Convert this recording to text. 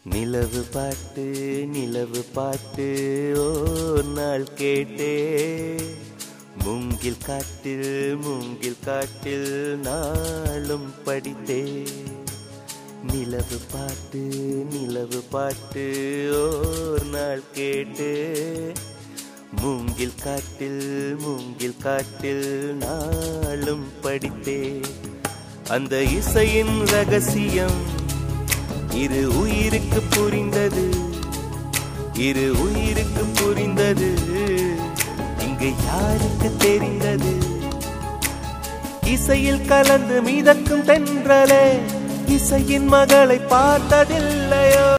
நிலவு பாட்டு நிலவு பாட்டு ஓர் நாள் கேட்டே மூங்கில் காட்டில் மூங்கில் காட்டில் நாளும் படித்தே நிலவு பாட்டு நிலவு பாட்டு ஓர் நாள் கேட்டு மூங்கில் காட்டில் மூங்கில் காட்டில் நாளும் படித்தே அந்த இசையின் ரகசியம் இரு உயிருக்கு புரிந்தது இரு உயிருக்கு புரிந்தது இங்கு யாருக்கு தெரிந்தது இசையில் கலந்து மிதக்கும் தென்றலே இசையின் மகளை பார்த்ததில்லையோ